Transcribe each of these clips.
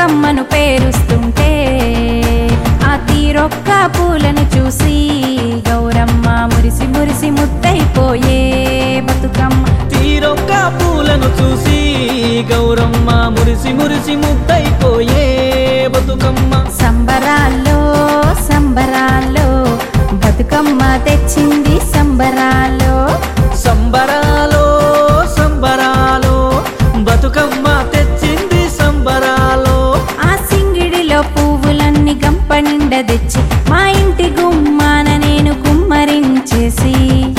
బతుకమ్మను పేరుస్తుంటే ఆ తీరొక్క పూలను చూసి గౌరమ్మ మురిసి మురిసి ముద్దైపోయే బతుకమ్మ తీరొక్క పూలను చూసి గౌరమ్మ మురిసి మురిసి ముద్దైపోయే బతుకమ్మ సంబరాల్లో సంబరాల్లో బతుకమ్మ తెచ్చింది సంబరాల్లో సంబరాలో సంబరాలో బతుకమ్మ తెచ్చింది సంబరాలో ఆ సింగిడిలో పువ్వులన్నీ గంప నిండా తెచ్చి మా ఇంటి గుమ్మాన నేను కుమ్మరించేసి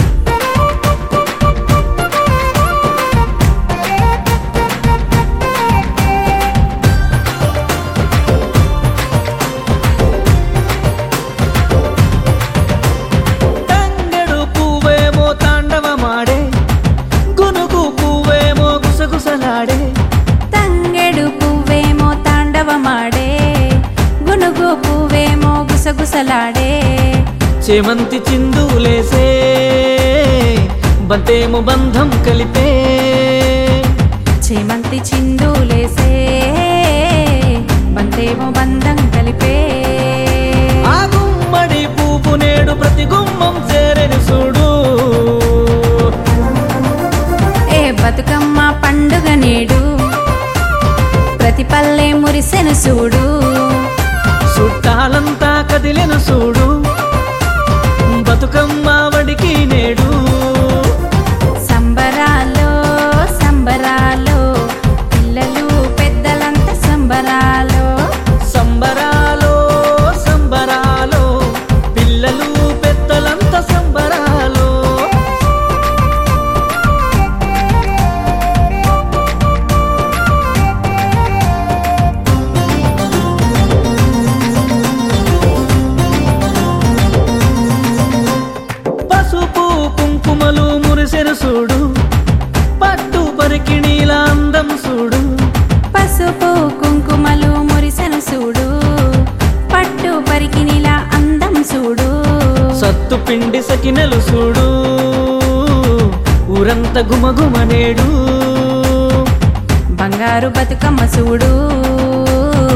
తంగెడు పువ్వేమో తాండవమాడే గునుగు పువ్వేమో గుసగుసలాడే తంగెడు పువ్వేమో తాండవమాడే గునుగు పువ్వేమో గుసగుసలాడే చేమంతి చిందులేసే బంతేమో బంధం కలిపే చేమంతి చిందులేసే బంతేమో బంధం కలిపే ఆ గుమ్మడి పువ్వు నేడు ప్రతి గుమ్మం చేరెను చూడు ఏ బతుకమ్మ పండుగ నేడు ప్రతి పల్లె మురిసెను చూడు చుట్టాలంతా కదిలెను చూడు బతుకమ్మ వడికి నేడు సంబరాలో సంబరాలో పిల్లలు పెద్దలంతా సంబరాలో సంబరాలో సంబరాలో పిల్లలు పెద్దలంతా సంబరాలో పసుపు కుంకుమలు మురిసెను చూడు పట్టు పరికిణీల అందం చూడు పసుపు కుంకుమలు మురిసెను చూడు పట్టు పరికినిలా అందం చూడు సత్తు పిండి సకినలు చూడు ఊరంత గుమగుమనేడు బంగారు బతుకమ్మ చూడు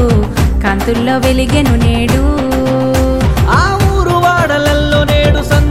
కాంతుల్లో వెలిగెను నేడు ఆ ఊరు వాడలల్లో నేడు సంద